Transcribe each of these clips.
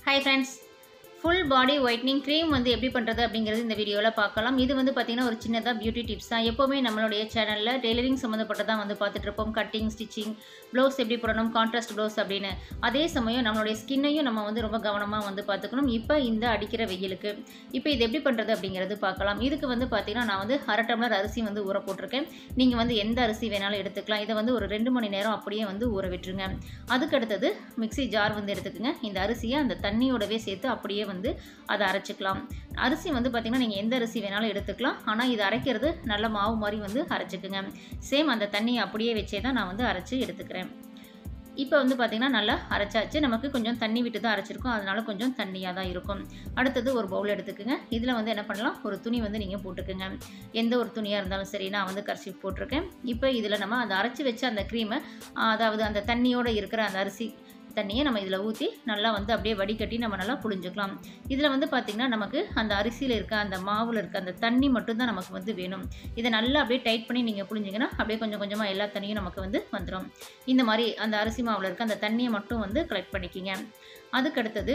hi friends full body whitening cream வந்து எப்படி பண்ணுறது அப்படிங்கிறது இந்த வீடியோவில் பார்க்கலாம் இது வந்து பார்த்திங்கன்னா ஒரு சின்னதாக பியூட்டி டிப்ஸ் தான் எப்போவுமே நம்மளுடைய சேனலில் டெய்லரிங் சம்மந்தப்பட்டதான் வந்து பார்த்துட்டு இருப்போம் கட்டிங் ஸ்டிச்சிங் ப்ளவுஸ் எப்படி போடணும் கான்ட்ராஸ்ட் ப்ளவுஸ் அப்படின்னு அதே சமயம் நம்மளுடைய ஸ்கின்னையும் நம்ம வந்து ரொம்ப கவனமாக வந்து பார்த்துக்கணும் இப்போ இந்த அடிக்கிற வெயிலுக்கு இப்போ இது எப்படி பண்ணுறது அப்படிங்கிறது பார்க்கலாம் இதுக்கு வந்து பார்த்திங்கன்னா நான் வந்து அரை டம்ளர் அரிசி வந்து ஊற போட்டிருக்கேன் நீங்கள் வந்து எந்த அரிசி வேணாலும் எடுத்துக்கலாம் இதை வந்து ஒரு ரெண்டு மணி நேரம் அப்படியே வந்து ஊற விட்டுருங்க அதுக்கு அடுத்தது மிக்ஸி ஜார் வந்து எடுத்துக்கோங்க இந்த அரிசியை அந்த தண்ணியோடவே சேர்த்து அப்படியே வந்து அதை அரைச்சிக்கலாம் அரிசி வந்து பார்த்திங்கன்னா நீங்கள் எந்த அரிசி வேணாலும் எடுத்துக்கலாம் ஆனால் இது அரைக்கிறது நல்ல மாவு மாதிரி வந்து அரைச்சிக்குங்க சேம் அந்த தண்ணியை அப்படியே வச்சே தான் நான் வந்து அரைச்சி எடுத்துக்கிறேன் இப்போ வந்து பார்த்திங்கன்னா நல்லா அரைச்சாச்சு நமக்கு கொஞ்சம் தண்ணி விட்டு தான் அரைச்சிருக்கோம் அதனால கொஞ்சம் தண்ணியாக தான் இருக்கும் அடுத்தது ஒரு பவுல் எடுத்துக்கோங்க இதில் வந்து என்ன பண்ணலாம் ஒரு துணி வந்து நீங்கள் போட்டுக்குங்க எந்த ஒரு துணியாக இருந்தாலும் சரி நான் வந்து கர்ஷிப் போட்டிருக்கேன் இப்போ இதில் நம்ம அதை அரைச்சி வச்ச அந்த க்ரீமை அதாவது அந்த தண்ணியோடு இருக்கிற அந்த அரிசி தண்ணியை நம்ம இதில் ஊற்றி நல்லா வந்து அப்படியே வடிகட்டி நம்ம நல்லா புழிஞ்சுக்கலாம் இதில் வந்து பார்த்திங்கன்னா நமக்கு அந்த அரிசியில் இருக்க அந்த மாவில் இருக்க அந்த தண்ணி மட்டும்தான் நமக்கு வந்து வேணும் இதை நல்லா அப்படியே டைட் பண்ணி நீங்கள் புழிஞ்சிங்கன்னா அப்படியே கொஞ்சம் கொஞ்சமாக எல்லா தண்ணியும் நமக்கு வந்து வந்துடும் இந்த மாதிரி அந்த அரிசி மாவில் இருக்க அந்த தண்ணியை மட்டும் வந்து கலெக்ட் பண்ணிக்கிங்க அதுக்கடுத்தது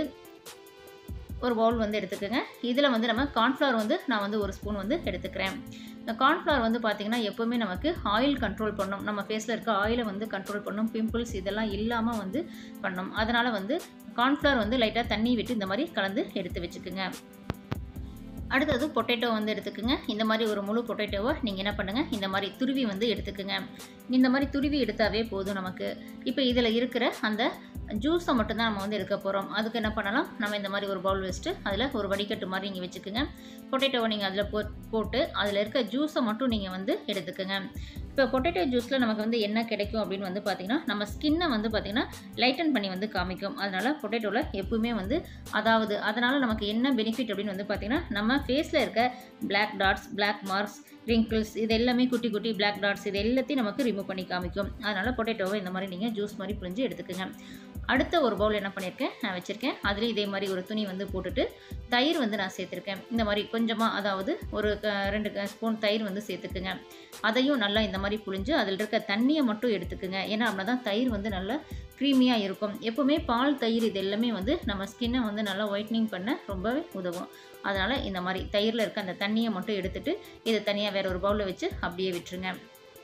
ஒரு பவுல் வந்து எடுத்துக்கோங்க இதில் வந்து நம்ம கார்ன்ஃப்ளவர் வந்து நான் வந்து ஒரு ஸ்பூன் வந்து எடுத்துக்கிறேன் இந்த கார்ன்ஃப்ளவர் வந்து பார்த்திங்கன்னா எப்போவுமே நமக்கு ஆயில் கண்ட்ரோல் பண்ணும் நம்ம ஃபேஸில் இருக்க ஆயிலை வந்து கண்ட்ரோல் பண்ணும் பிம்பிள்ஸ் இதெல்லாம் இல்லாமல் வந்து பண்ணும் அதனால் வந்து கார்ன்ஃப்ளவர் வந்து லைட்டாக தண்ணி விட்டு இந்த மாதிரி கலந்து எடுத்து வச்சுக்கோங்க அடுத்தது பொட்டேட்டோ வந்து எடுத்துக்கோங்க இந்த மாதிரி ஒரு முழு பொட்டேட்டோவை நீங்கள் என்ன பண்ணுங்கள் இந்த மாதிரி துருவி வந்து எடுத்துக்கோங்க இந்த மாதிரி துருவி எடுத்தாவே போதும் நமக்கு இப்போ இதில் இருக்கிற அந்த ஜூஸை மட்டும்தான் நம்ம வந்து எடுக்க போகிறோம் அதுக்கு என்ன பண்ணலாம் நம்ம இந்த மாதிரி ஒரு பவுல் வச்சுட்டு அதில் ஒரு வடிகட்டு மாதிரி நீங்கள் வச்சுக்கோங்க பொட்டேட்டோவை நீங்கள் அதில் போ போட்டு அதில் இருக்க ஜூஸை மட்டும் நீங்கள் வந்து எடுத்துக்கோங்க இப்போ பொட்டேட்டோ ஜூஸில் நமக்கு வந்து என்ன கிடைக்கும் அப்படின்னு வந்து பார்த்திங்கன்னா நம்ம ஸ்கின்னை வந்து பார்த்திங்கன்னா லைட்டன் பண்ணி வந்து காமிக்கும் அதனால் பொட்டேட்டோவில் எப்பவுமே வந்து அதாவது அதனால் நமக்கு என்ன பெனிஃபிட் அப்படின்னு வந்து பார்த்திங்கன்னா நம்ம ஃபேஸில் இருக்க black dots black marks wrinkles இது எல்லாமே குட்டி குட்டி பிளாக் டாட்ஸ் இது எல்லாத்தையும் நமக்கு ரிமூவ் பண்ணி காமிக்கும் அதனால் பொட்டேட்டோவை இந்த மாதிரி நீங்கள் ஜூஸ் மாதிரி புரிஞ்சு எடுத்துக்கோங்க அடுத்த ஒரு பவுல் என்ன பண்ணியிருக்கேன் நான் வச்சுருக்கேன் அதுலேயும் இதே மாதிரி ஒரு துணி வந்து போட்டுட்டு தயிர் வந்து நான் சேர்த்துருக்கேன் இந்த மாதிரி கொஞ்சமாக அதாவது ஒரு ரெண்டு ஸ்பூன் தயிர் வந்து சேர்த்துக்குங்க அதையும் நல்லா இந்த மாதிரி புழிஞ்சு அதில் இருக்க தண்ணியை மட்டும் எடுத்துக்குங்க ஏன்னா அப்படின்னா தான் தயிர் வந்து நல்லா க்ரீமியாக இருக்கும் எப்போவுமே பால் தயிர் இது எல்லாமே வந்து நம்ம ஸ்கின்னை வந்து நல்லா ஒயிட்னிங் பண்ண ரொம்பவே உதவும் அதனால் இந்த மாதிரி தயிரில் இருக்க அந்த தண்ணியை மட்டும் எடுத்துகிட்டு இதை தனியாக வேறு ஒரு பவுலில் வச்சு அப்படியே விட்டுருங்க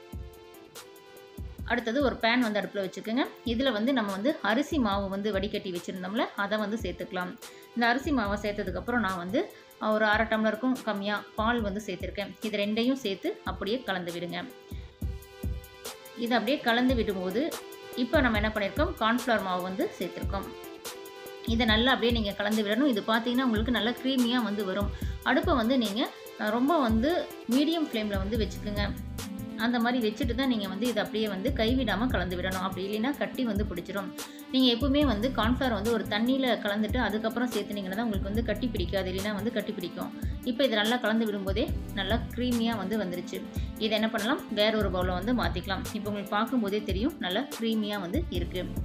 அடுத்தது ஒரு பேன் வந்து அடுப்பில் வச்சுக்கோங்க இதில் வந்து நம்ம வந்து அரிசி மாவு வந்து வடிகட்டி வச்சுருந்தோம்ல அதை வந்து சேர்த்துக்கலாம் இந்த அரிசி மாவை சேர்த்ததுக்கப்புறம் நான் வந்து ஒரு அரை டம்ளருக்கும் கம்மியாக பால் வந்து சேர்த்துருக்கேன் இது ரெண்டையும் சேர்த்து அப்படியே கலந்து விடுங்க இது அப்படியே கலந்து விடும்போது இப்போ நம்ம என்ன பண்ணியிருக்கோம் கார்ன்ஃப்ளவர் மாவு வந்து சேர்த்துருக்கோம் இதை நல்லா அப்படியே நீங்கள் கலந்து விடணும் இது பார்த்தீங்கன்னா உங்களுக்கு நல்லா க்ரீமியாக வந்து வரும் அடுப்பை வந்து நீங்கள் ரொம்ப வந்து மீடியம் ஃப்ளேமில் வந்து வச்சுக்கோங்க அந்த மாதிரி வச்சுட்டு தான் நீங்கள் வந்து இதை அப்படியே வந்து கைவிடாமல் கலந்து விடணும் அப்படி இல்லைன்னா கட்டி வந்து பிடிச்சிரும் நீங்கள் எப்பவுமே வந்து கார்ன்ஃப்ளவர் வந்து ஒரு தண்ணியில் கலந்துட்டு அதுக்கப்புறம் சேர்த்துனீங்கன்னா தான் உங்களுக்கு வந்து கட்டி பிடிக்காது இல்லைன்னா வந்து கட்டி பிடிக்கும் இப்போ இதை நல்லா கலந்து விடும்போதே நல்லா க்ரீமியாக வந்து வந்துருச்சு இதை என்ன பண்ணலாம் வேற ஒரு பவுலில் வந்து மாற்றிக்கலாம் இப்போ உங்களுக்கு பார்க்கும்போதே தெரியும் நல்லா க்ரீமியாக வந்து இருக்குது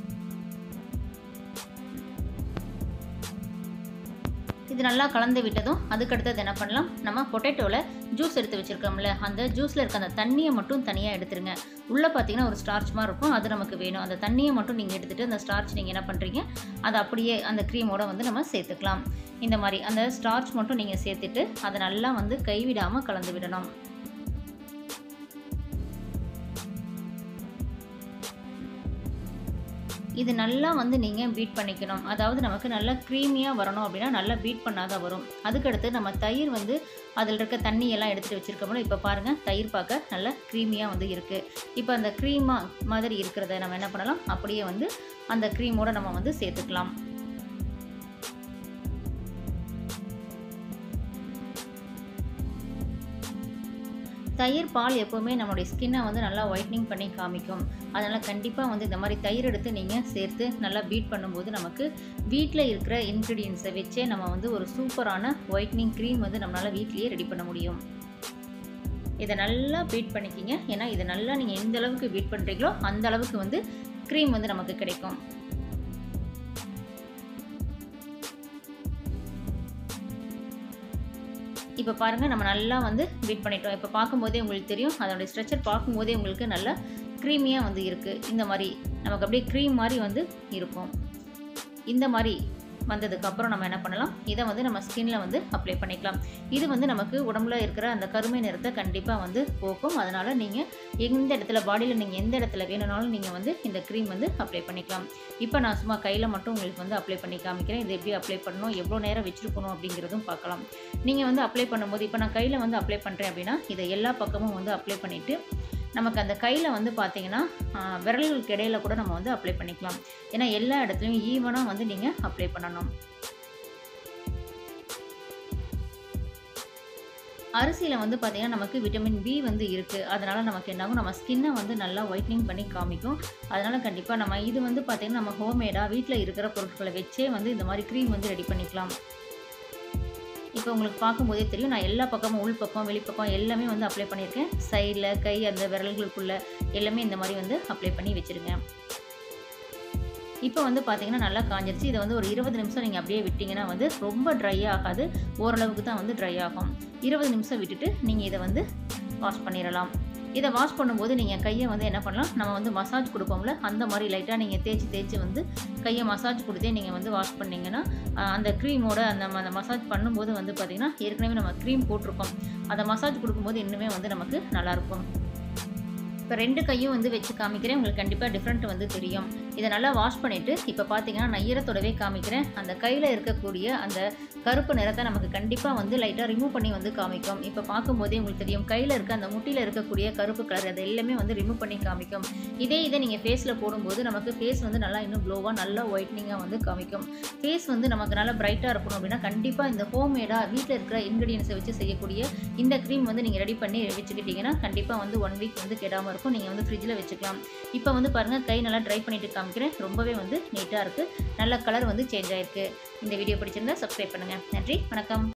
இது நல்லா கலந்து விட்டதும் அதுக்கடுத்தது என்ன பண்ணலாம் நம்ம பொட்டேட்டோவில் ஜூஸ் எடுத்து வச்சுருக்கோம்ல அந்த ஜூஸில் இருக்க அந்த தண்ணியை மட்டும் தனியாக எடுத்துருங்க உள்ளே பார்த்தீங்கன்னா ஒரு ஸ்டார்ச் மாதிரி இருக்கும் அது நமக்கு வேணும் அந்த தண்ணியை மட்டும் நீங்கள் எடுத்துகிட்டு அந்த ஸ்டார்ச் நீங்கள் என்ன பண்ணுறீங்க அதை அப்படியே அந்த க்ரீமோட வந்து நம்ம சேர்த்துக்கலாம் இந்த மாதிரி அந்த ஸ்டார்ச் மட்டும் நீங்கள் சேர்த்துட்டு அதை நல்லா வந்து கைவிடாமல் கலந்து விடணும் இது நல்லா வந்து நீங்கள் பீட் பண்ணிக்கணும் அதாவது நமக்கு நல்லா க்ரீமியாக வரணும் அப்படின்னா நல்லா பீட் பண்ணாதான் வரும் அதுக்கடுத்து நம்ம தயிர் வந்து அதில் இருக்க தண்ணியெல்லாம் எடுத்துகிட்டு வச்சுருக்கோம்ல இப்போ பாருங்கள் தயிர் பார்க்க நல்லா க்ரீமியாக வந்து இருக்குது இப்போ அந்த க்ரீமாக மாதிரி இருக்கிறத நம்ம என்ன பண்ணலாம் அப்படியே வந்து அந்த க்ரீமோடு நம்ம வந்து சேர்த்துக்கலாம் தயிர் பால் எப்போவுமே நம்மளுடைய ஸ்கின்னை வந்து நல்லா ஒயிட்னிங் பண்ணி காமிக்கும் அதனால் கண்டிப்பாக வந்து இந்த மாதிரி தயிர் எடுத்து நீங்கள் சேர்த்து நல்லா பீட் பண்ணும்போது நமக்கு வீட்டில் இருக்கிற இன்க்ரீடியன்ஸை வச்சே நம்ம வந்து ஒரு சூப்பரான ஒயிட்னிங் க்ரீம் வந்து நம்மளால் வீட்லேயே ரெடி பண்ண முடியும் இதை நல்லா பீட் பண்ணிக்கிங்க ஏன்னா இதை நல்லா நீங்கள் எந்த அளவுக்கு பீட் பண்ணுறீங்களோ அந்த அளவுக்கு வந்து க்ரீம் வந்து நமக்கு கிடைக்கும் இப்போ பாருங்கள் நம்ம நல்லா வந்து பீட் பண்ணிட்டோம் இப்போ பார்க்கும்போதே உங்களுக்கு தெரியும் அதோடைய ஸ்ட்ரெச்சர் பார்க்கும்போதே உங்களுக்கு நல்லா க்ரீமியாக வந்து இருக்குது இந்த மாதிரி நமக்கு அப்படியே க்ரீம் மாதிரி வந்து இருக்கும் இந்த மாதிரி வந்ததுக்கப்புறம் நம்ம என்ன பண்ணலாம் இதை வந்து நம்ம ஸ்கின்ல வந்து அப்ளை பண்ணிக்கலாம் இது வந்து நமக்கு உடம்புல இருக்கிற அந்த கருமை நிறத்தை கண்டிப்பாக வந்து போக்கும் அதனால் நீங்கள் எந்த இடத்துல பாடியில் நீங்கள் எந்த இடத்துல வேணும்னாலும் நீங்கள் வந்து இந்த க்ரீம் வந்து அப்ளை பண்ணிக்கலாம் இப்போ நான் சும்மா கையில் மட்டும் உங்களுக்கு வந்து அப்ளை பண்ணி காமிக்கிறேன் இது எப்படி அப்ளை பண்ணணும் எவ்வளோ நேரம் வச்சுருக்கணும் அப்படிங்கிறதும் பார்க்கலாம் நீங்கள் வந்து அப்ளை பண்ணும்போது இப்போ நான் கையில் வந்து அப்ளை பண்ணுறேன் அப்படின்னா இதை எல்லா பக்கமும் வந்து அப்ளை பண்ணிவிட்டு நமக்கு அந்த கையில் வந்து பார்த்தீங்கன்னா ஆஹ், விரல்களுக்கு இடையில கூட நம்ம வந்து அப்ளை பண்ணிக்கலாம் ஏன்னா எல்லா இடத்துலையும் ஈவனாக வந்து நீங்கள் அப்ளை பண்ணணும் அரிசியில் வந்து பார்த்திங்கன்னா நமக்கு விட்டமின் பி வந்து இருக்குது அதனால் நமக்கு என்னாகும் நம்ம ஸ்கின்னை வந்து நல்லா ஒயிட்னிங் பண்ணி காமிக்கும் அதனால் கண்டிப்பாக நம்ம இது வந்து பார்த்திங்கன்னா நம்ம ஹோம்மேடாக வீட்டில் இருக்கிற பொருட்களை வச்சே வந்து இந்த மாதிரி க்ரீம் வந்து ரெடி பண்ணிக்கலாம் இப்போ உங்களுக்கு பார்க்கும்போதே தெரியும் நான் எல்லா பக்கமும் உள் பக்கம் வெளிப்பக்கம் எல்லாமே வந்து அப்ளை பண்ணியிருக்கேன் சைடில் கை அந்த விரல்களுக்குள்ள எல்லாமே இந்த மாதிரி வந்து அப்ளை பண்ணி வச்சுருங்க இப்போ வந்து பார்த்தீங்கன்னா நல்லா காஞ்சிருச்சு இதை வந்து ஒரு இருபது நிமிஷம் நீங்கள் அப்படியே விட்டிங்கன்னா வந்து ரொம்ப ட்ரை ஆகாது ஓரளவுக்கு தான் வந்து ட்ரை ஆகும் இருபது நிமிஷம் விட்டுட்டு நீங்கள் இதை வந்து வாஷ் பண்ணிடலாம் இதை வாஷ் பண்ணும்போது நீங்கள் கையை வந்து என்ன பண்ணலாம் நம்ம வந்து மசாஜ் கொடுப்போம்ல அந்த மாதிரி லைட்டாக நீங்கள் தேய்ச்சி தேய்ச்சி வந்து கையை மசாஜ் கொடுத்தே நீங்கள் வந்து வாஷ் பண்ணிங்கன்னா ஆஹ், அந்த க்ரீமோட அந்த ம- அந்த மசாஜ் பண்ணும்போது வந்து பார்த்திங்கன்னா ஏற்கனவே நம்ம க்ரீம் போட்டிருக்கோம் அந்த மசாஜ் கொடுக்கும்போது இன்னுமே வந்து நமக்கு நல்லாயிருக்கும் இப்போ ரெண்டு கையும் வந்து வச்சு காமிக்கிறேன் உங்களுக்கு கண்டிப்பாக டிஃப்ரெண்ட் வந்து தெரியும் இதை நல்லா வாஷ் பண்ணிவிட்டு இப்போ பார்த்தீங்கன்னா நான் ஈரத்தோடவே காமிக்கிறேன் அந்த கையில் இருக்கக்கூடிய அந்த கருப்பு நிறத்தை நமக்கு கண்டிப்பாக வந்து லைட்டாக ரிமூவ் பண்ணி வந்து காமிக்கும் இப்போ பார்க்கும்போதே உங்களுக்கு தெரியும் கையில் இருக்க அந்த முட்டியில் இருக்கக்கூடிய கருப்பு கலர் அது எல்லாமே வந்து ரிமூவ் பண்ணி காமிக்கும் இதே இதை நீங்கள் ஃபேஸில் போடும்போது நமக்கு ஃபேஸ் வந்து நல்லா இன்னும் க்ளோவாக நல்லா ஒயிட்னிங்காக வந்து காமிக்கும் ஃபேஸ் வந்து நமக்கு நல்லா பிரைட்டாக இருக்கணும் அப்படின்னா கண்டிப்பாக இந்த ஹோம்மேடாக வீட்டில் இருக்கிற இன்க்ரீடியன்ஸை வச்சு செய்யக்கூடிய இந்த க்ரீம் வந்து நீங்கள் ரெடி பண்ணி வச்சுக்கிட்டிங்கன்னா கண்டிப்பாக வந்து ஒன் வீக் வந்து கெடாமல் இருக்கும் நீங்கள் வந்து ஃப்ரிட்ஜில் வச்சுக்கலாம் இப்போ வந்து பாருங்கள் கை நல்லா ட்ரை பண்ணிட்டு காமிக்கிறேன் ரொம்பவே வந்து நீட்டாக இருக்குது நல்ல கலர் வந்து சேஞ்ச் ஆயிருக்கு இந்த வீடியோ பிடிச்சிருந்தா சப்ஸ்கிரைப் பண்ணுங்கள் நன்றி வணக்கம்